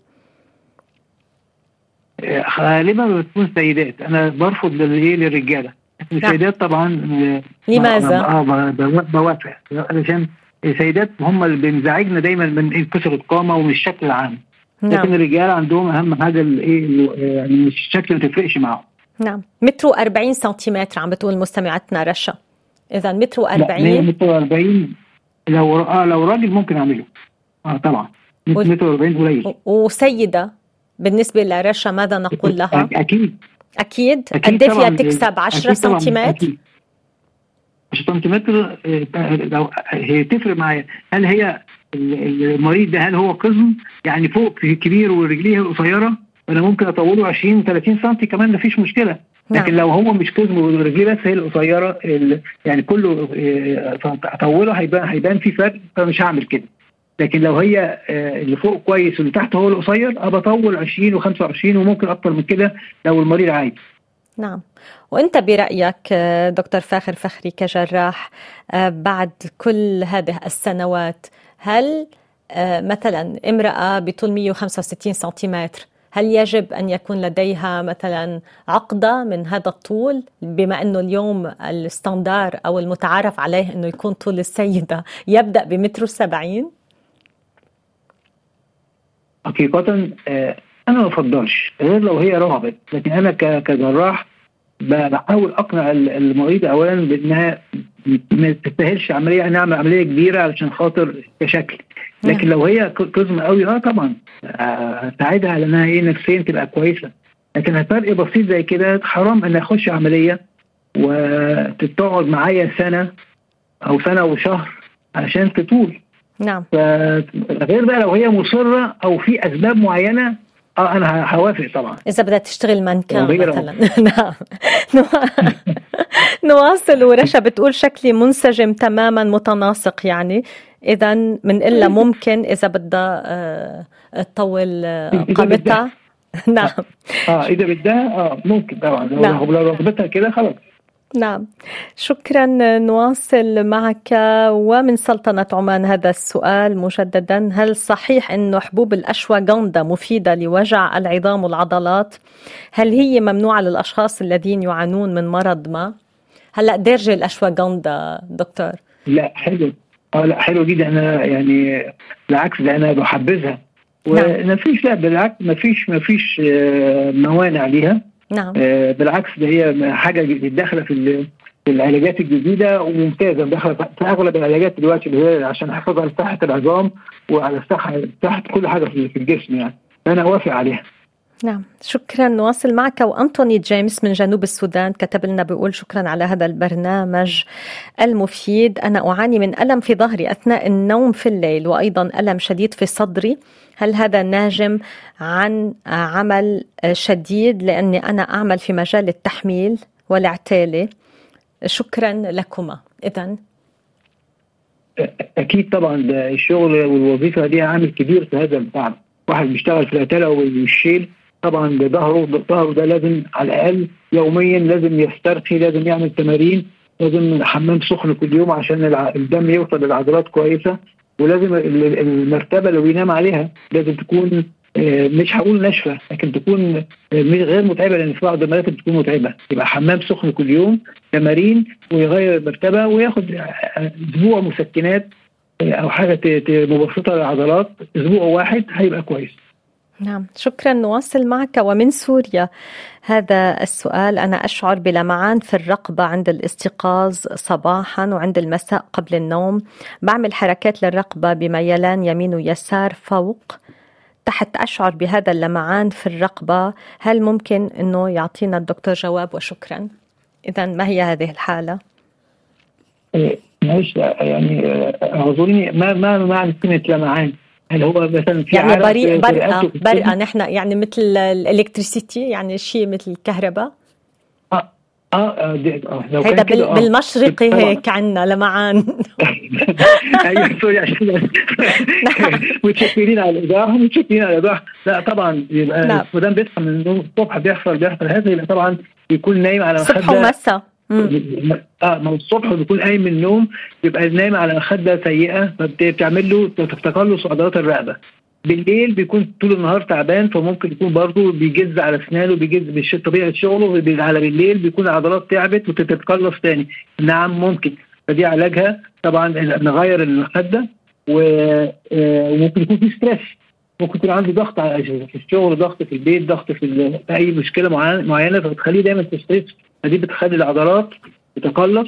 آه، غالبا بتكون سيدات انا برفض للايه للرجاله السيدات طبعا آه، لماذا؟ اه ب- ب- بوافق علشان السيدات هم اللي بينزعجنا دايما من كسر القامه ومن الشكل العام لكن نعم الرجال عندهم اهم حاجه الايه ال- يعني مش الشكل ما تفرقش معاهم نعم متر وأربعين سنتيمتر عم بتقول مستمعتنا رشا إذا متر لا، وأربعين متر 40 لو اه لو راجل ممكن اعمله اه طبعا وال- متر 40 قليل و- وسيدة بالنسبة لرشا ماذا نقول لها؟ اكيد أكيد اكيد قد إيه فيها طبعاً. تكسب 10 أكيد طبعاً. سنتيمتر؟ أكيد. 10 سنتيمتر آه، لو هي تفرق معايا هل هي ال- المريض ده هل هو قزم يعني فوق كبير ورجليه قصيره انا ممكن اطوله 20 30 سم كمان مفيش مشكله لكن نعم. لو هو مش قزم ورجليه بس هي القصيره ال- يعني كله آه، اطوله هيبان هيبان في فرق فمش هعمل كده لكن لو هي آه، اللي فوق كويس واللي تحت هو القصير ابى اطول 20 و25 وممكن اكتر من كده لو المريض عايز نعم وانت برايك آه، دكتور فاخر فخري كجراح آه، بعد كل هذه السنوات هل آه، مثلا امراه بطول 165 سنتيمتر هل يجب أن يكون لديها مثلا عقدة من هذا الطول بما أنه اليوم الستاندار أو المتعارف عليه أنه يكون طول السيدة يبدأ بمتر وسبعين؟ حقيقة آه، أنا ما بفضلش غير لو هي رغبت لكن أنا كجراح بحاول أقنع المريض أولا بأنها ما تستاهلش عملية أنا أعمل عملية كبيرة علشان خاطر كشكل لكن لو هي قزمة قوي اه طبعا اساعدها على انها ايه نفسيا تبقى كويسه لكن فرق بسيط زي كده حرام ان اخش عمليه وتقعد معايا سنه او سنه وشهر عشان تطول نعم غير بقى لو هي مصره او في اسباب معينه اه انا هوافق طبعا اذا بدها تشتغل منكان مثلا نعم نواصل ورشا بتقول شكلي منسجم تماما متناسق يعني اذا بنقول لها ممكن اذا بدها آه، تطول آه، قامتها نعم اه اذا بدها اه ممكن طبعا نعم. لو رغبتها كده خلاص نعم شكرا نواصل معك ومن سلطنة عمان هذا السؤال مجددا هل صحيح أن حبوب الأشواغندا مفيدة لوجع العظام والعضلات هل هي ممنوعة للأشخاص الذين يعانون من مرض ما هلا دارجة الأشواغندا دكتور لا حلو اه لا حلو جدا انا يعني بالعكس ده انا بحبذها نعم. وما فيش لا بالعكس ما فيش ما فيش آه، موانع ليها نعم آه بالعكس ده هي حاجه داخله في العلاجات الجديده وممتازه داخله في اغلب العلاجات دلوقتي اللي هي عشان احافظ على صحه العظام وعلى صحه صحه كل حاجه في الجسم يعني انا اوافق عليها نعم شكرا نواصل معك وأنتوني جيمس من جنوب السودان كتب لنا بيقول شكرا على هذا البرنامج المفيد أنا أعاني من ألم في ظهري أثناء النوم في الليل وأيضا ألم شديد في صدري هل هذا ناجم عن عمل شديد لأني أنا أعمل في مجال التحميل والعتالة شكرا لكما إذا أكيد طبعا ده الشغل والوظيفة دي عامل كبير في هذا التعب واحد بيشتغل في العتالة والشيل طبعا ده ظهره ظهره ده لازم على الاقل يوميا لازم يسترخي لازم يعمل تمارين لازم حمام سخن كل يوم عشان الدم يوصل للعضلات كويسه ولازم المرتبه اللي بينام عليها لازم تكون آه، مش هقول ناشفه لكن تكون آه، غير متعبه لان في بعض المراتب بتكون متعبه يبقى حمام سخن كل يوم تمارين ويغير المرتبه وياخد آه، اسبوع مسكنات او حاجه مبسطه للعضلات اسبوع واحد هيبقى كويس نعم شكرا نواصل معك ومن سوريا هذا السؤال أنا أشعر بلمعان في الرقبة عند الاستيقاظ صباحا وعند المساء قبل النوم بعمل حركات للرقبة بميلان يمين ويسار فوق تحت أشعر بهذا اللمعان في الرقبة هل ممكن أنه يعطينا الدكتور جواب وشكرا إذا ما هي هذه الحالة؟ إيه، معلش يعني اعذريني ما ما معنى كلمه لمعان هل هو مثلا في يعني بريء برقه برقه نحن يعني مثل الالكتريسيتي يعني شيء مثل الكهرباء اه اه, آه, آه لو هيدا بال... آه. بالمشرقي هيك عندنا لمعان ايوه سوري عشان متشكرين على الايضاح متشكرين على الايضاح لا طبعا يبقى نعم. ما دام بيصحى من النوم الصبح بيحصل بيحصل هذا يبقى طبعا يكون نايم على مخده صبح ومساء اه ما الصبح بيكون قايم من النوم بيبقى نايم على مخده سيئه فبتعمل له تقلص عضلات الرقبه بالليل بيكون طول النهار تعبان فممكن يكون برضه بيجز على اسنانه بيجز طبيعه شغله على بالليل بيكون العضلات تعبت وتتقلص تاني نعم ممكن فدي علاجها طبعا نغير المخده آه، وممكن يكون في ستريس ممكن يكون عنده ضغط في الشغل ضغط في البيت ضغط في اي مشكله معينه فبتخليه دايما في ستريس فدي بتخلي العضلات تتقلص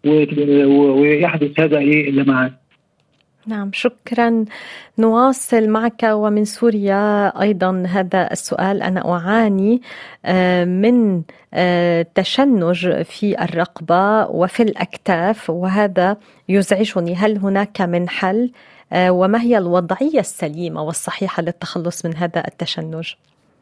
ويحدث هذا ايه اللمعان نعم شكرا نواصل معك ومن سوريا ايضا هذا السؤال انا اعاني آه، من آه، تشنج في الرقبه وفي الاكتاف وهذا يزعجني هل هناك من حل آه، وما هي الوضعيه السليمه والصحيحه للتخلص من هذا التشنج؟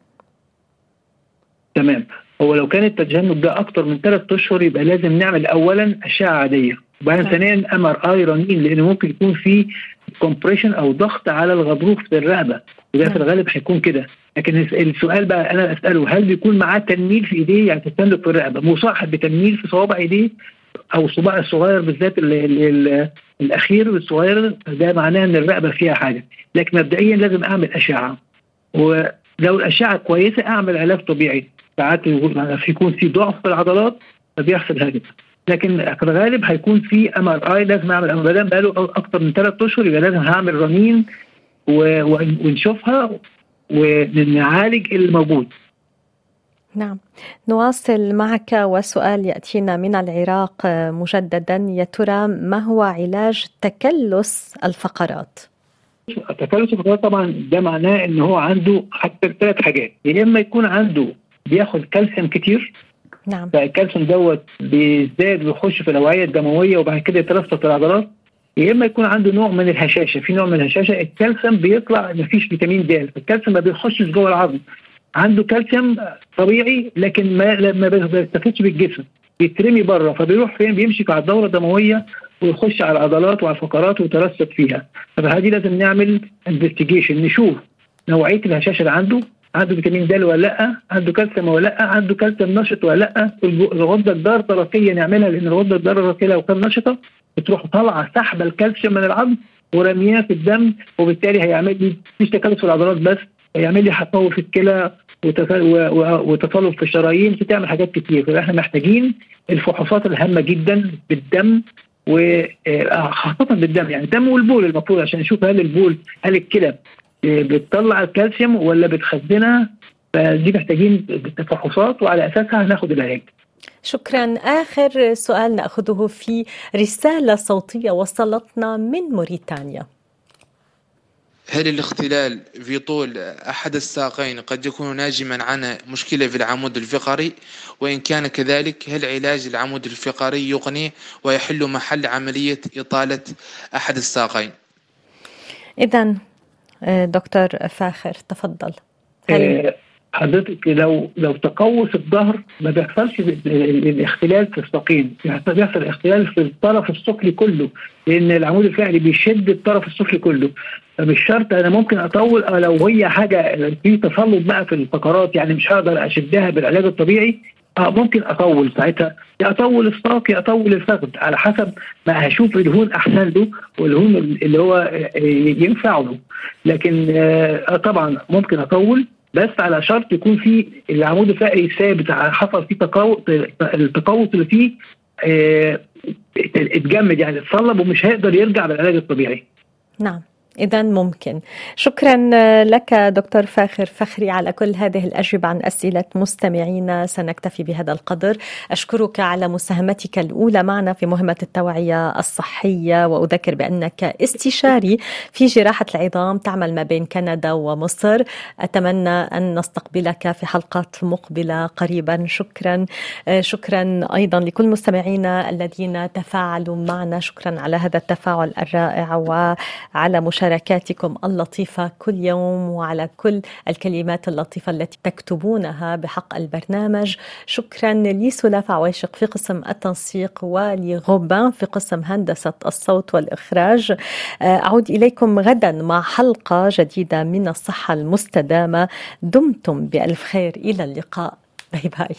تمام هو لو كان التجنب ده اكتر من ثلاث اشهر يبقى لازم نعمل اولا اشعه عاديه وبعدين ثانيا ام ار اي رنين لان ممكن يكون في كومبريشن او ضغط على الغضروف في الرقبه وده في الغالب هيكون كده لكن السؤال بقى انا اساله هل بيكون معاه تنميل في ايديه يعني تستنلق في الرقبه مصاحب بتنميل في صوابع ايديه او الصباع الصغير بالذات ال ال ال الاخير الصغير ده معناه ان الرقبه فيها حاجه لكن مبدئيا لازم اعمل اشعه و لو الاشعه كويسه اعمل علاج طبيعي ساعات يكون في ضعف في العضلات فبيحصل هذا لكن في الغالب هيكون في ام ار اي لازم اعمل ما دام بقاله اكثر من ثلاث اشهر يبقى لازم هعمل رنين ونشوفها ونعالج اللي موجود نعم نواصل معك وسؤال ياتينا من العراق مجددا يا ترى ما هو علاج تكلس الفقرات؟ تكلس الفقرات طبعا ده معناه ان هو عنده حتى ثلاث حاجات يا اما يكون عنده بياخد كالسيوم كتير نعم فالكالسيوم دوت بيزداد ويخش في الاوعيه الدمويه وبعد كده يترسب في العضلات يا اما يكون عنده نوع من الهشاشه في نوع من الهشاشه الكالسيوم بيطلع مفيش فيتامين د فالكالسيوم ما بيخشش جوه العظم عنده كالسيوم طبيعي لكن ما ما بيستفيدش بالجسم بيترمي بره فبيروح فين بيمشي على الدوره الدمويه ويخش على العضلات وعلى الفقرات ويترسب فيها فهذه لازم نعمل انفستيجيشن نشوف نوعيه الهشاشه اللي عنده عنده فيتامين د ولا لا عنده كالسيوم ولا لا عنده كالسيوم نشط ولا لا الغده الدار الدرقيه نعملها لان الغده الدار الدرقيه لو كان نشطه بتروح طالعه سحبه الكالسيوم من العظم ورمياه في الدم وبالتالي هيعمل لي مش تكلس في العضلات بس هيعمل لي حصوه في الكلى وتصلب في الشرايين بتعمل حاجات كتير فاحنا محتاجين الفحوصات الهامه جدا بالدم وخاصه بالدم يعني الدم والبول المفروض عشان نشوف هل البول هل الكلى بتطلع الكالسيوم ولا بتخزنها فدي محتاجين تفحوصات وعلى اساسها هناخد العلاج شكرا آخر سؤال نأخذه في رسالة صوتية وصلتنا من موريتانيا هل الاختلال في طول أحد الساقين قد يكون ناجما عن مشكلة في العمود الفقري وإن كان كذلك هل علاج العمود الفقري يغني ويحل محل عملية إطالة أحد الساقين إذا دكتور فاخر تفضل هل حضرتك لو لو تقوس الظهر ما بيحصلش الاختلال في الساقين بيحصل اختلال في الطرف السفلي كله لان العمود الفقري بيشد الطرف السفلي كله فمش شرط انا ممكن اطول لو هي حاجه في تصلب بقى في الفقرات يعني مش هقدر اشدها بالعلاج الطبيعي اه ممكن اطول ساعتها يا اطول الساق يا اطول الفخذ على حسب ما هشوف الهون احسن له والهون اللي هو ينفع له لكن آه طبعا ممكن اطول بس على شرط يكون في العمود الفقري ثابت حصل فيه تقوس التقوس اللي فيه اه اتجمد يعني اتصلب ومش هيقدر يرجع بالعلاج الطبيعي. نعم. إذا ممكن شكرا لك دكتور فاخر فخري على كل هذه الأجوبة عن أسئلة مستمعينا سنكتفي بهذا القدر أشكرك على مساهمتك الأولى معنا في مهمة التوعية الصحية وأذكر بأنك استشاري في جراحة العظام تعمل ما بين كندا ومصر أتمنى أن نستقبلك في حلقات مقبلة قريبا شكرا شكرا أيضا لكل مستمعينا الذين تفاعلوا معنا شكرا على هذا التفاعل الرائع وعلى مشاركة مشاركاتكم اللطيفة كل يوم وعلى كل الكلمات اللطيفة التي تكتبونها بحق البرنامج شكرا لسلاف عويشق في قسم التنسيق ولغوبان في قسم هندسة الصوت والإخراج أعود إليكم غدا مع حلقة جديدة من الصحة المستدامة دمتم بألف خير إلى اللقاء باي باي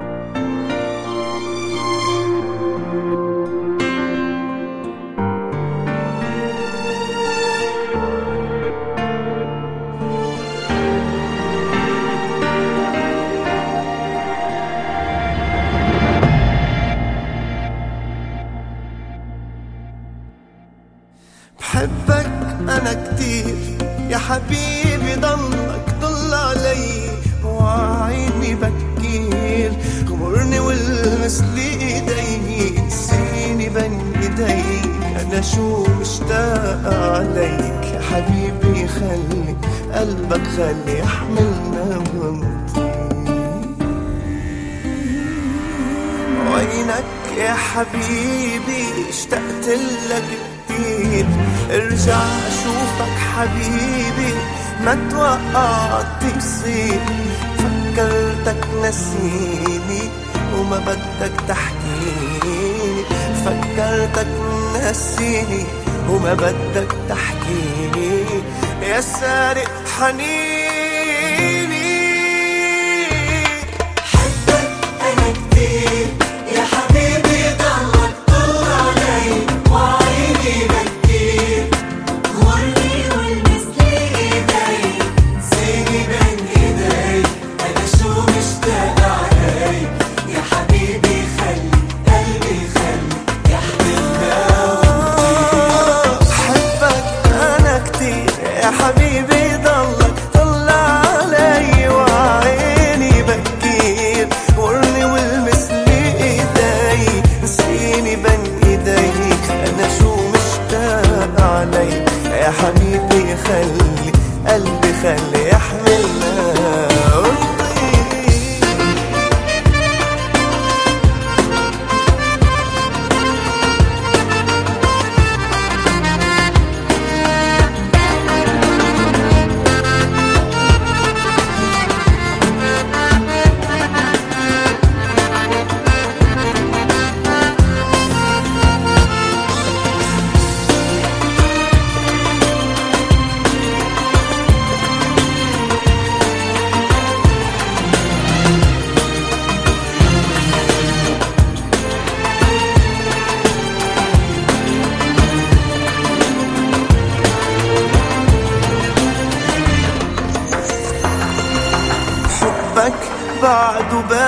بحبك أنا كتير يا حبيبي ضلك ضل علي وعيني بكير غمرني والمس لي ايدي نسيني بين ايديك انا شو مشتاق عليك يا حبيبي خلي قلبك خلي يحملنا وينك يا حبيبي اشتقت لك كتير ارجع اشوفك حبيبي ما توقعت تصير فكرتك نسيني وما بدك تحكيني فكرتك نسيني وما بدك تحكيني يا سارق حنيني حبك انا كتير يا حبيبي ضلك طول علي وعيني بكير غرني والمس لي ايدي نسيني بين ايدي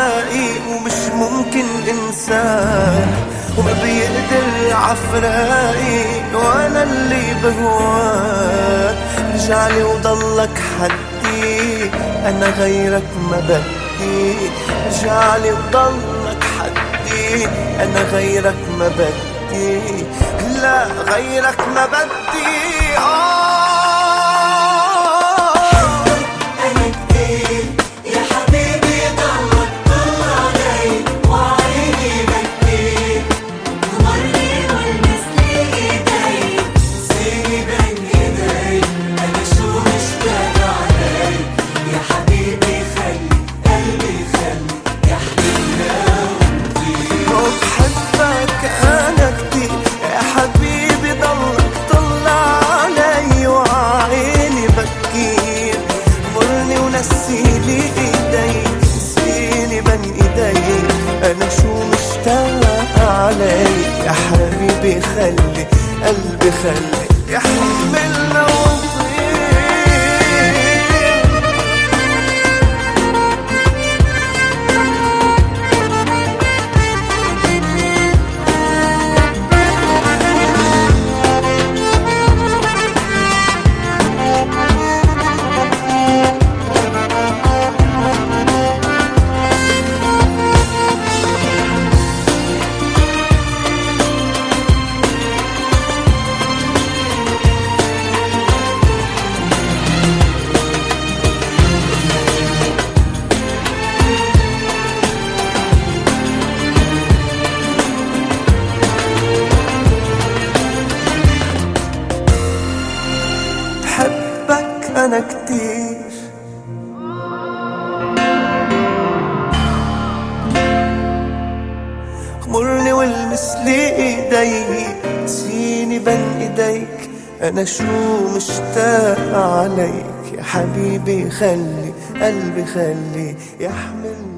عفرائي ومش ممكن انساه وما بيقدر عفرائي وانا اللي بهواه رجعلي وضلك حدي انا غيرك ما بدي رجعلي وضلك حدي انا غيرك ما بدي لا غيرك ما بدي آه أنا كتير يا حبيبي ضلك طل علي وعيني بكير غمرني والمس لي ايدي سيني بين ايدي أنا شو مشتاق عليك يا حبيبي خلي قلبي خلي يحكينا وبحبك انا كتير يا حبيبي ضلك طلع علي وعيني بكير مرني ونسيلي ايدي نسيني بين ايدي انا شو مشتاق عليك يا حبيبي خلي قلبي خلي يحملنا ونطير بحبك أنا كتير غمرني والمس لي ايدي سيني بين ايديك انا شو مشتاق عليك يا حبيبي خلي قلبي خلي يحمل